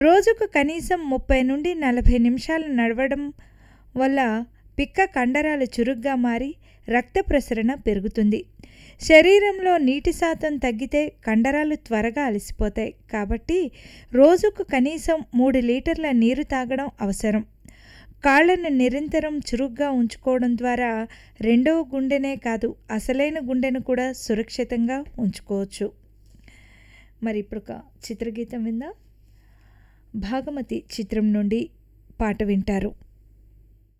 రోజుకు కనీసం ముప్పై నుండి నలభై నిమిషాలు నడవడం వల్ల పిక్క కండరాలు చురుగ్గా మారి రక్త ప్రసరణ పెరుగుతుంది శరీరంలో నీటి శాతం తగ్గితే కండరాలు త్వరగా అలసిపోతాయి కాబట్టి రోజుకు కనీసం మూడు లీటర్ల నీరు తాగడం అవసరం కాళ్ళను నిరంతరం చురుగ్గా ఉంచుకోవడం ద్వారా రెండవ గుండెనే కాదు అసలైన గుండెను కూడా సురక్షితంగా ఉంచుకోవచ్చు మరి ఇప్పుడు ఒక చిత్రగీతం విందాం భాగమతి చిత్రం నుండి పాట వింటారు